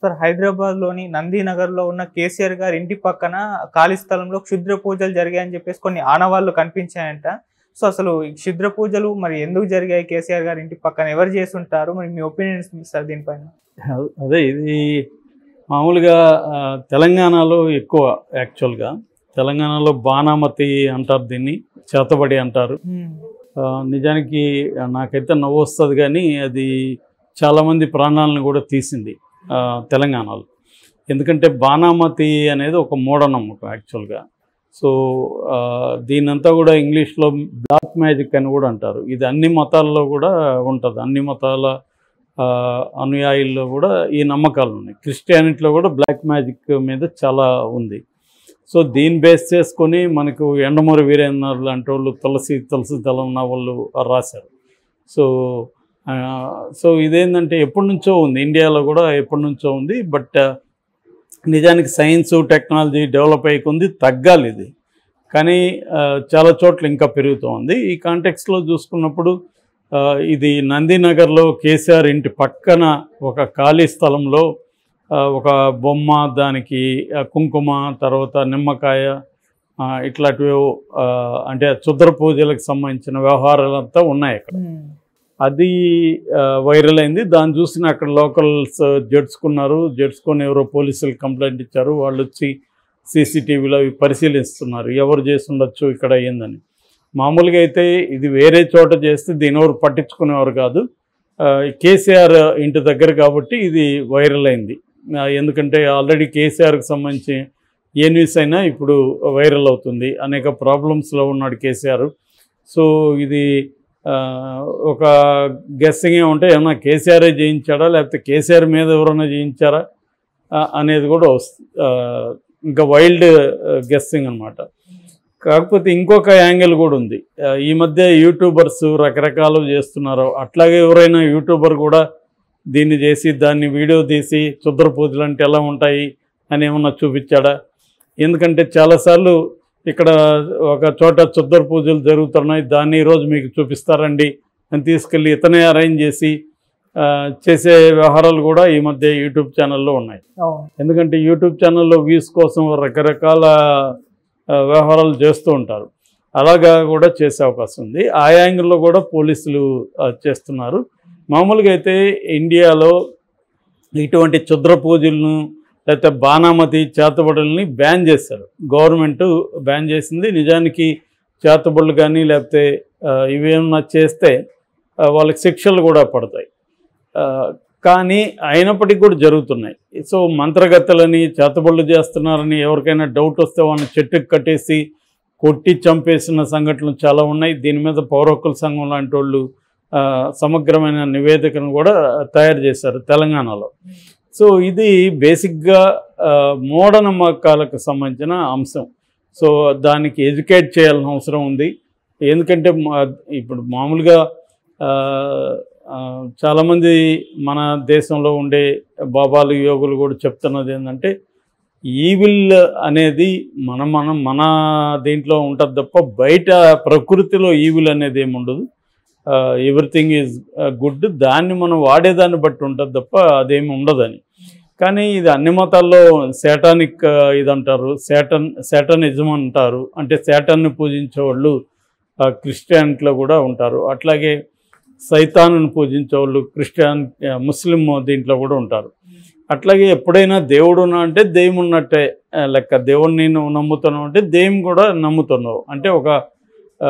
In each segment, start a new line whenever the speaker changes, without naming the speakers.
sir Hyderabad లోని నందీనగర్ లో ఉన్న కేసీఆర్ గారి ఇంటి పక్కన ఖాళీ స్థలంలో క్షుద్ర పూజలు జరిగాయని చెప్పేసి కొన్ని ఆనవాళ్లు కనిపించాయంట సో అసలు ఈ క్షుద్ర పూజలు మరి ఎందుకు జరిగాయి కేసీఆర్ గారి ఇంటి పక్కన ఎవరు చేసి ఉంటారు మరి మీ ఒపీనియన్స్ సార్ దీనిపైన
అదే ఇది మామూలుగా ఆ, తెలంగాణలో ఎక్కువ యాక్చువల్గా తెలంగాణలో బాణామతి అంటారు దీన్ని చేతబడి అంటారు ఆ, నిజానికి నాకైతే నవ్వు వస్తుంది కానీ అది చాలామంది ప్రాణాలను కూడా తీసింది ఆ, తెలంగాణలో ఎందుకంటే బాణామతి అనేది ఒక మూఢనమ్మకం యాక్చువల్గా సో ఆ, దీన్నంతా కూడా ఇంగ్లీష్లో బ్లాక్ మ్యాజిక్ అని కూడా అంటారు ఇది అన్ని మతాల్లో కూడా ఉంటుంది అన్ని మతాల ఆ, అనుయాయుల్లో కూడా ఈ నమ్మకాలు ఉన్నాయి క్రిస్టియానిటీలో కూడా బ్లాక్ మ్యాజిక్ మీద చాలా ఉంది సో దీన్ని బేస్ చేసుకొని మనకు ఎండమూరి వీరేంద్ర లాంటి వాళ్ళు తులసి తులసి దళం నవళ్ళు రాశారు సో ఆ, సో ఇదేంటంటే ఎప్పటి నుంచో ఉంది ఇండియాలో కూడా ఎప్పటి నుంచో ఉంది బట్ నిజానికి సైన్స్ టెక్నాలజీ డెవలప్ అయ్యింది తగ్గాలి ఇది కానీ ఆ, చాలా చోట్ల ఇంకా పెరుగుతూ ఉంది ఈ కాంటెక్స్లో చూసుకున్నప్పుడు ఆ, ఇది నందినగర్లో కేసీఆర్ ఇంటి పక్కన ఒక ఖాళీ స్థలంలో ఆ, ఒక బొమ్మ దానికి ఆ, కుంకుమ తర్వాత నిమ్మకాయ ఆ, ఇట్లాంటివి ఆ, అంటే క్షుద్ర పూజలకు సంబంధించిన వ్యవహారాలంతా ఉన్నాయి అక్కడ అది ఆ, వైరల్ అయింది దాన్ని చూసిన అక్కడ లోకల్స్ జడ్చుకున్నారు జడ్చుకొని ఎవరో పోలీసులు కంప్లైంట్ ఇచ్చారు వాళ్ళు వచ్చి సీసీటీవీలో అవి పరిశీలిస్తున్నారు ఎవరు చేసి ఉండొచ్చు ఇక్కడ అయ్యిందని మామూలుగా అయితే ఇది వేరే చోట చేస్తే దీని ఎవరు పట్టించుకునేవారు కాదు ఆ, కేసీఆర్ ఇంటి దగ్గర కాబట్టి ఇది వైరల్ అయింది ఆ, ఎందుకంటే ఆల్రెడీ కేసీఆర్కి సంబంధించి ఏ న్యూస్ అయినా ఇప్పుడు వైరల్ అవుతుంది అనేక ప్రాబ్లమ్స్లో ఉన్నాడు కేసీఆర్ సో ఇది ఆ, ఒక గెస్సింగ్ ఏమంటే ఏమన్నా కేసీఆరే చేయించాడా లేకపోతే కేసీఆర్ మీద ఎవరైనా చేయించారా ఆ, అనేది కూడా వస్తుంది ఇంకా వైల్డ్ గెస్సింగ్ అనమాట కాకపోతే ఇంకొక యాంగిల్ కూడా ఉంది ఆ, ఈ మధ్య యూట్యూబర్స్ రకరకాలు చేస్తున్నారు అట్లాగే ఎవరైనా యూట్యూబర్ కూడా దీన్ని చేసి దాన్ని వీడియో తీసి క్షుద్ర పూజలు అంటే ఎలా ఉంటాయి అని ఏమన్నా చూపించాడా ఎందుకంటే చాలాసార్లు ఇక్కడ ఒక చోట క్షుద్ర పూజలు జరుగుతున్నాయి దాన్ని ఈరోజు మీకు చూపిస్తారండి అని తీసుకెళ్ళి ఇతనే అరేంజ్ చేసి ఆ, చేసే వ్యవహారాలు కూడా ఈ మధ్య యూట్యూబ్ ఛానల్లో ఉన్నాయి
అవును
ఎందుకంటే యూట్యూబ్ ఛానల్లో వ్యూస్ కోసం రకరకాల ఆ, వ్యవహారాలు చేస్తూ ఉంటారు అలాగా కూడా చేసే అవకాశం ఉంది ఆ యాంగిల్లో కూడా పోలీసులు ఆ, చేస్తున్నారు మామూలుగా అయితే ఇండియాలో ఇటువంటి క్షుద్ర పూజలను లేకపోతే బాణామతి చేతబడుల్ని బ్యాన్ చేశారు గవర్నమెంట్ బ్యాన్ చేసింది నిజానికి చేతబడులు కానీ లేకపోతే ఆ, ఇవేమన్నా చేస్తే ఆ, వాళ్ళకి శిక్షలు కూడా పడతాయి ఆ, కానీ అయినప్పటికీ కూడా జరుగుతున్నాయి సో మంత్రగత్తలని చేతబడులు చేస్తున్నారని ఎవరికైనా డౌట్ వస్తే వాళ్ళని చెట్టుకు కట్టేసి కొట్టి చంపేసిన సంఘటనలు చాలా ఉన్నాయి దీని మీద పౌర హక్కుల సంఘం లాంటి వాళ్ళు ఆ, సమగ్రమైన నివేదికను కూడా తయారు చేశారు తెలంగాణలో సో ఇది బేసిక్గా ఆ, మూఢనమ్మకాలకు సంబంధించిన అంశం సో దానికి ఎడ్యుకేట్ చేయాల్సిన అవసరం ఉంది ఎందుకంటే మా- ఇప్పుడు మామూలుగా ఆ, ఆ, చాలామంది మన దేశంలో ఉండే బాబాలు యోగులు కూడా చెప్తున్నది ఏంటంటే ఈవిల్ అనేది మన మనం మన దీంట్లో ఉంటుంది తప్ప బయట ప్రకృతిలో ఈవిల్ అనేది ఏమి ఉండదు ఎవ్రీథింగ్ ఈజ్ గుడ్ దాన్ని మనం వాడేదాన్ని బట్టి ఉంటుంది తప్ప అదేమి ఉండదని కానీ ఇది అన్ని మతాల్లో శాటానిక్ ఇది అంటారు శాటన్ శాటనిజం అంటారు అంటే శాటన్ని పూజించే వాళ్ళు ఆ, క్రిస్టియానిటీలో కూడా ఉంటారు అట్లాగే సైతానుని పూజించే వాళ్ళు క్రిస్టియన్ ఆ, ముస్లిం దీంట్లో కూడా ఉంటారు అట్లాగే ఎప్పుడైనా దేవుడు ఉన్నా అంటే దెయ్యం ఉన్నట్టే ఆ, లెక్క దేవుడిని నువ్వు నమ్ముతున్నావు అంటే దెయ్యం కూడా నమ్ముతున్నావు అంటే ఒక ఆ,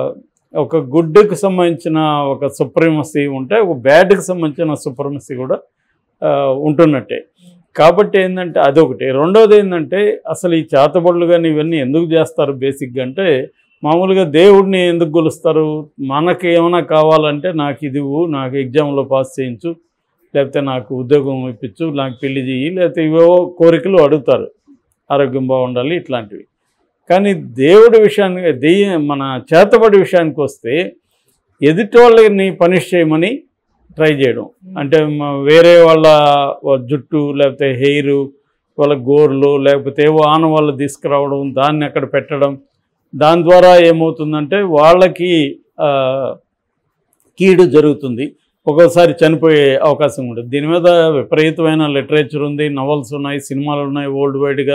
ఒక గుడ్కి సంబంధించిన ఒక సుప్రీమసీ ఉంటే ఒక బ్యాడ్కి సంబంధించిన సుప్రీమసీ కూడా ఆ, ఉంటున్నట్టే కాబట్టి ఏంటంటే అదొకటి రెండోది ఏంటంటే అసలు ఈ చేతబడులు కానీ ఇవన్నీ ఎందుకు చేస్తారు బేసిక్గా అంటే మామూలుగా దేవుడిని ఎందుకు కొలుస్తారు మనకి ఏమైనా కావాలంటే నాకు ఇది ఇవ్వు, నాకు ఎగ్జామ్లో పాస్ చేయించు లేకపోతే నాకు ఉద్యోగం ఇప్పించు నాకు పెళ్లి చెయ్యి లేకపోతే ఇవేవో కోరికలు అడుగుతారు ఆరోగ్యం బాగుండాలి ఇట్లాంటివి కానీ దేవుడి విషయానికి దెయ్యం మన చేతబడి విషయానికి వస్తే ఎదుటి వాళ్ళని పనిష్ చేయమని ట్రై చేయడం అంటే మ- వేరే వాళ్ళ జుట్టు లేకపోతే హెయిర్ వాళ్ళ గోర్లు లేకపోతే ఏవో ఆనవాళ్ళు తీసుకురావడం దాన్ని అక్కడ పెట్టడం దాని ద్వారా ఏమవుతుందంటే వాళ్ళకి ఆ, కీడు జరుగుతుంది ఒక్కోసారి చనిపోయే అవకాశం ఉంటుంది దీని మీద విపరీతమైన లిటరేచర్ ఉంది నవల్స్ ఉన్నాయి సినిమాలు ఉన్నాయి వరల్డ్ వైడ్గా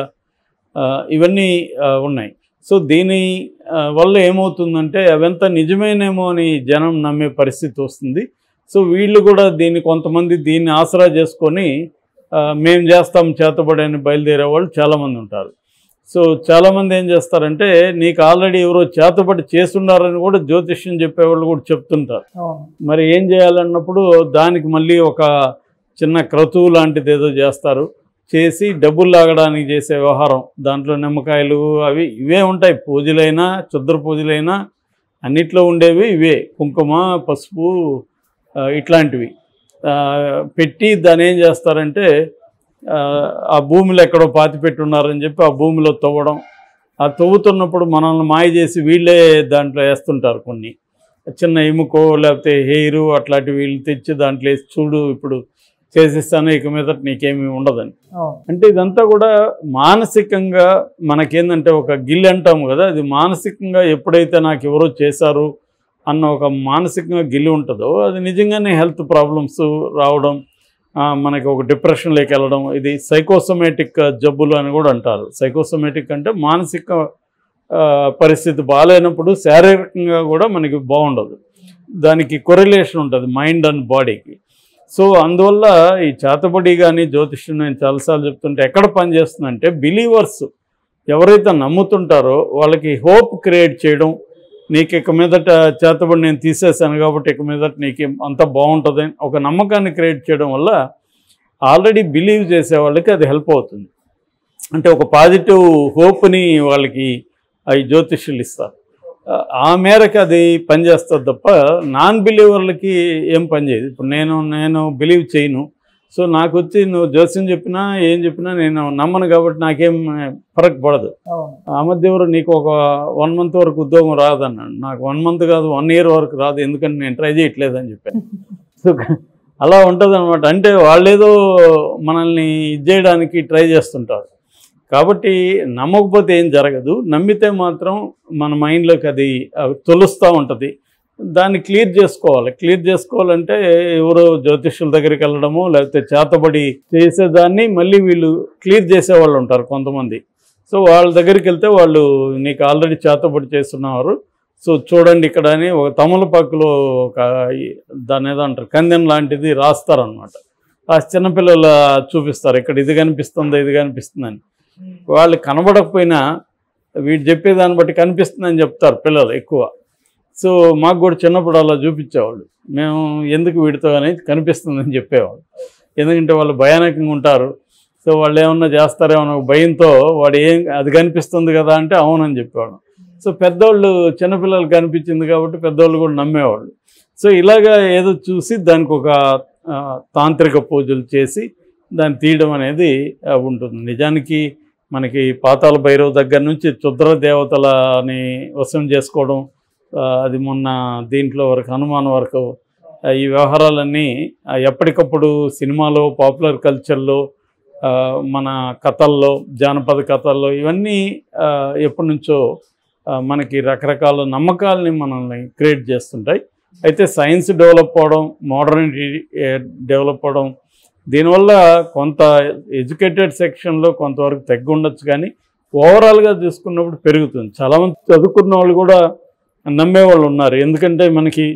ఇవన్నీ ఆ, ఉన్నాయి సో దీని ఆ, వల్ల ఏమవుతుందంటే అవంతా నిజమేనేమో అని జనం నమ్మే పరిస్థితి వస్తుంది సో వీళ్ళు కూడా దీన్ని కొంతమంది దీన్ని ఆసరా చేసుకొని ఆ, మేం చేస్తాం చేతబడి అని బయలుదేరే వాళ్ళు చాలామంది ఉంటారు సో చాలామంది ఏం చేస్తారంటే నీకు ఆల్రెడీ ఎవరో చేతబడి చేస్తున్నారని కూడా జ్యోతిష్యం చెప్పేవాళ్ళు కూడా చెప్తుంటారు
అవును
మరి ఏం చేయాలన్నప్పుడు దానికి మళ్ళీ ఒక చిన్న క్రతువు లాంటిది ఏదో చేస్తారు చేసి డబ్బులు లాగడానికి చేసే వ్యవహారం దాంట్లో నిమ్మకాయలు అవి ఇవే ఉంటాయి పూజలైనా చుద్ర పూజలైనా అన్నిట్లో ఉండేవి ఇవే కుంకుమ పసుపు ఆ, ఇట్లాంటివి ఆ, పెట్టి దాన్ని ఏం చేస్తారంటే ఆ, ఆ భూమిలో ఎక్కడో పాతి పెట్టున్నారని చెప్పి ఆ భూమిలో తవ్వడం ఆ తవ్వుతున్నప్పుడు మనల్ని మాయ చేసి వీళ్ళే దాంట్లో వేస్తుంటారు కొన్ని చిన్న ఎముకో లేకపోతే హెయిర్ అట్లాంటివి వీళ్ళు తెచ్చి దాంట్లో వేసి చూడు ఇప్పుడు చేసిస్తాను ఇక మీద నీకేమీ ఉండదని
అవును
అంటే ఇదంతా కూడా మానసికంగా మనకేందంటే ఒక గిల్ అంటాము కదా అది మానసికంగా ఎప్పుడైతే నాకు ఎవరో చేశారు అన్న ఒక మానసికంగా గిల్లి ఉంటుందో అది నిజంగానే హెల్త్ ప్రాబ్లమ్స్ రావడం ఆ, మనకి ఒక డిప్రెషన్లోకి వెళ్ళడం ఇది సైకోసోమేటిక్ జబ్బులు అని కూడా అంటారు సైకోసోమేటిక్ అంటే మానసిక ఆ, పరిస్థితి బాగాలేనప్పుడు శారీరకంగా కూడా మనకి బాగుండదు దానికి కొరిలేషన్ ఉంటుంది మైండ్ అండ్ బాడీకి సో అందువల్ల ఈ చేతబడి కానీ జ్యోతిష్యం నేను చాలాసార్లు చెప్తుంటే ఎక్కడ పనిచేస్తుందంటే బిలీవర్స్ ఎవరైతే నమ్ముతుంటారో వాళ్ళకి హోప్ క్రియేట్ చేయడం నీకు ఇక మీదట చేతబడి నేను తీసేసాను కాబట్టి ఇక మీదట నీకు అంత బాగుంటుంది ఒక నమ్మకాన్ని క్రియేట్ చేయడం వల్ల ఆల్రెడీ బిలీవ్ చేసే వాళ్ళకి అది హెల్ప్ అవుతుంది అంటే ఒక పాజిటివ్ హోప్ని వాళ్ళకి అవి జ్యోతిష్యులు ఇస్తారు ఆ- ఆ మేరకు అది పనిచేస్తుంది తప్ప నాన్ బిలీవర్లకి ఏం పనిచేయదు ఇప్పుడు నేను నేను బిలీవ్ చేయను సో నాకు వచ్చి నువ్వు జ్యోతిష్యం చెప్పినా ఏం చెప్పినా నేను నమ్మను కాబట్టి నాకేం ఫరక్ పడదు
అవును
ఆ మధ్య ఎవరు నీకు ఒక వన్ మంత్ వరకు ఉద్యోగం రాదన్నాడు నాకు వన్ మంత్ కాదు వన్ ఇయర్ వరకు రాదు ఎందుకంటే నేను ట్రై చేయట్లేదు అని చెప్పాను సో అలా ఉంటుంది అనమాట అంటే వాళ్ళేదో మనల్ని ఇది చేయడానికి ట్రై చేస్తుంటారు కాబట్టి నమ్మకపోతే ఏం జరగదు నమ్మితే మాత్రం మన మైండ్లోకి అది అవి తొలుస్తూ ఉంటుంది దాన్ని క్లియర్ చేసుకోవాలి క్లియర్ చేసుకోవాలంటే ఎవరో జ్యోతిష్యుల దగ్గరికి వెళ్ళడము లేకపోతే చేతబడి చేసేదాన్ని మళ్ళీ వీళ్ళు క్లియర్ చేసేవాళ్ళు ఉంటారు కొంతమంది సో వాళ్ళ దగ్గరికి వెళ్తే వాళ్ళు నీకు ఆల్రెడీ చేతబడి చేస్తున్నారు సో చూడండి ఇక్కడ అని ఒక తమలపాకులో ఒక ఈ- దాన్ని ఏదో అంటారు కందెం లాంటిది రాస్తారనమాట ఆ చిన్నపిల్లలు చూపిస్తారు ఇక్కడ ఇది కనిపిస్తుందా ఇది కనిపిస్తుందని వాళ్ళు కనబడకపోయినా వీడు చెప్పేదాన్ని బట్టి కనిపిస్తుందని చెప్తారు పిల్లలు ఎక్కువ సో మాకు కూడా చిన్నప్పుడు అలా చూపించేవాళ్ళు మేము ఎందుకు వీడితో అనేది కనిపిస్తుందని చెప్పేవాళ్ళు ఎందుకంటే వాళ్ళు భయానకంగా ఉంటారు సో వాళ్ళు ఏమన్నా చేస్తారేమో ఒక భయంతో వాడు ఏం అది కనిపిస్తుంది కదా అంటే అవునని చెప్పేవాడు సో పెద్దోళ్ళు చిన్నపిల్లలు కనిపించింది కాబట్టి పెద్దోళ్ళు కూడా నమ్మేవాళ్ళు సో ఇలాగా ఏదో చూసి దానికి ఒక ఆ, తాంత్రిక పూజలు చేసి దాన్ని తీయడం అనేది ఆ, ఉంటుంది నిజానికి మనకి పాతాల భైరవ్ దగ్గర నుంచి క్షుద్ర దేవతలని వశం చేసుకోవడం ఆ, అది మొన్న దీంట్లో వరకు హనుమాన్ వరకు ఆ, ఈ వ్యవహారాలన్నీ ఆ, ఎప్పటికప్పుడు సినిమాలో పాపులర్ కల్చర్లో ఆ, మన కథల్లో జానపద కథల్లో ఇవన్నీ ఆ, ఎప్పటి నుంచో ఆ, మనకి రకరకాల నమ్మకాలని మనల్ని క్రియేట్ చేస్తుంటాయి అయితే సైన్స్ డెవలప్ అవడం మోడర్నిటీ డెవలప్ అవడం దీనివల్ల కొంత ఎడ్యుకేటెడ్ సెక్షన్లో కొంతవరకు తగ్గి ఉండొచ్చు కానీ ఓవరాల్గా చూసుకున్నప్పుడు పెరుగుతుంది చాలామంది చదువుకున్న వాళ్ళు కూడా నమ్మేవాళ్ళు ఉన్నారు ఎందుకంటే మనకి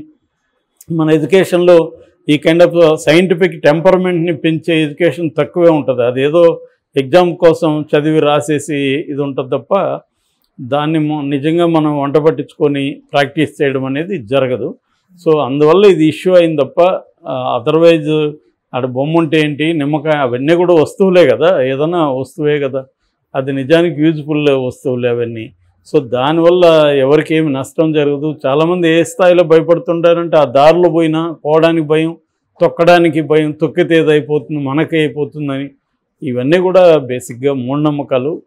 మన ఎడ్యుకేషన్లో ఈ కైండ్ ఆఫ్ సైంటిఫిక్ టెంపర్మెంట్ని పెంచే ఎడ్యుకేషన్ తక్కువే ఉంటుంది అదేదో ఎగ్జామ్ కోసం చదివి రాసేసి ఇది ఉంటుంది తప్ప దాన్ని మొ- నిజంగా మనం వంట పట్టించుకొని ప్రాక్టీస్ చేయడం అనేది జరగదు సో అందువల్ల ఇది ఇష్యూ అయింది తప్ప అదర్వైజ్ ఆడ బొమ్మ ఉంటే ఏంటి నిమ్మకాయ అవన్నీ కూడా వస్తువులే కదా ఏదైనా వస్తువే కదా అది నిజానికి యూజ్ఫుల్ వస్తువులే అవన్నీ సో దానివల్ల ఎవరికి ఏమి నష్టం జరగదు చాలామంది ఏ స్థాయిలో భయపడుతుంటారంటే ఆ దారిలో పోయినా పోవడానికి భయం తొక్కడానికి భయం తొక్కితే ఏదైపోతుంది మనకే అయిపోతుందని ఇవన్నీ కూడా బేసిక్గా మూఢనమ్మకాలు